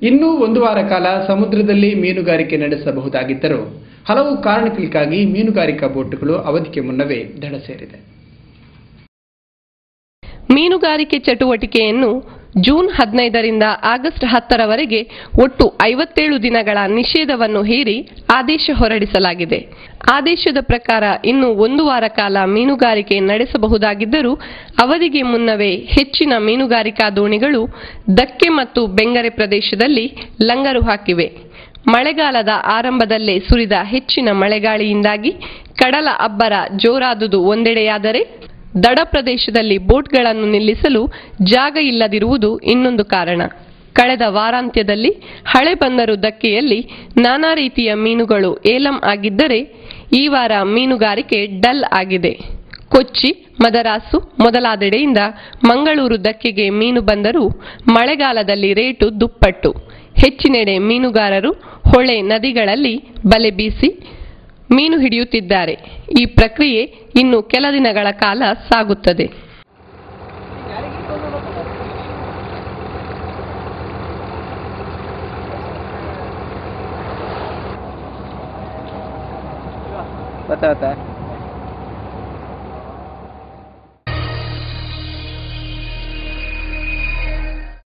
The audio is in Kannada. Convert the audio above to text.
ಇನ್ನೂ ಒಂದು ವಾರ ಕಾಲ ಸಮುದ್ರದಲ್ಲಿ ಮೀನುಗಾರಿಕೆ ನಡೆಸಬಹುದಾಗಿದ್ದರೂ ಹಲವು ಕಾರಣಗಳಿಗಾಗಿ ಮೀನುಗಾರಿಕಾ ಬೋಟುಗಳು ಅವಧಿಗೆ ಮುನ್ನವೇ ದಡ ಸೇರಿದೆ ಮೀನುಗಾರಿಕೆ ಚಟುವಟಿಕೆಯನ್ನು ಜೂನ್ ಹದಿನೈದರಿಂದ ಆಗಸ್ಟ್ ಹತ್ತರವರೆಗೆ ಒಟ್ಟು ಐವತ್ತೇಳು ದಿನಗಳ ನಿಷೇಧವನ್ನು ಹೇರಿ ಆದೇಶ ಹೊರಡಿಸಲಾಗಿದೆ ಆದೇಶದ ಪ್ರಕಾರ ಇನ್ನು ಒಂದು ವಾರ ಕಾಲ ಮೀನುಗಾರಿಕೆ ನಡೆಸಬಹುದಾಗಿದ್ದರೂ ಅವಧಿಗೆ ಮುನ್ನವೇ ಹೆಚ್ಚಿನ ಮೀನುಗಾರಿಕಾ ದೋಣಿಗಳು ದಕ್ಕೆ ಮತ್ತು ಬೆಂಗರೆ ಪ್ರದೇಶದಲ್ಲಿ ಲಂಗರು ಹಾಕಿವೆ ಮಳೆಗಾಲದ ಆರಂಭದಲ್ಲೇ ಸುರಿದ ಹೆಚ್ಚಿನ ಮಳೆಗಾಳಿಯಿಂದಾಗಿ ಕಡಲ ಅಬ್ಬರ ಜೋರಾದುದು ಒಂದೆಡೆಯಾದರೆ ದಡ ಪ್ರದೇಶದಲ್ಲಿ ಬೋಟ್ಗಳನ್ನು ನಿಲ್ಲಿಸಲು ಜಾಗ ಇಲ್ಲದಿರುವುದು ಇನ್ನೊಂದು ಕಾರಣ ಕಳೆದ ವಾರಾಂತ್ಯದಲ್ಲಿ ಹಳೆ ಬಂದರು ದಕ್ಕೆಯಲ್ಲಿ ನಾನಾ ರೀತಿಯ ಮೀನುಗಳು ಏಲಂ ಆಗಿದ್ದರೆ ಈ ವಾರ ಮೀನುಗಾರಿಕೆ ಡಲ್ ಆಗಿದೆ ಕೊಚ್ಚಿ ಮದರಾಸು ಮೊದಲಾದೆಡೆಯಿಂದ ಮಂಗಳೂರು ದಕ್ಕೆಗೆ ಮೀನು ಬಂದರೂ ಮಳೆಗಾಲದಲ್ಲಿ ರೇಟು ದುಪ್ಪಟ್ಟು ಹೆಚ್ಚಿನೆಡೆ ಮೀನುಗಾರರು ಹೊಳೆ ನದಿಗಳಲ್ಲಿ ಬಲೆ ಬೀಸಿ ಮೀನು ಹಿಡಿಯುತ್ತಿದ್ದಾರೆ ಈ ಪ್ರಕ್ರಿಯೆ ಇನ್ನು ಕೆಲ ದಿನಗಳ ಕಾಲ ಸಾಗುತ್ತದೆ ಗೊತ್ತಾಗತ್ತಾ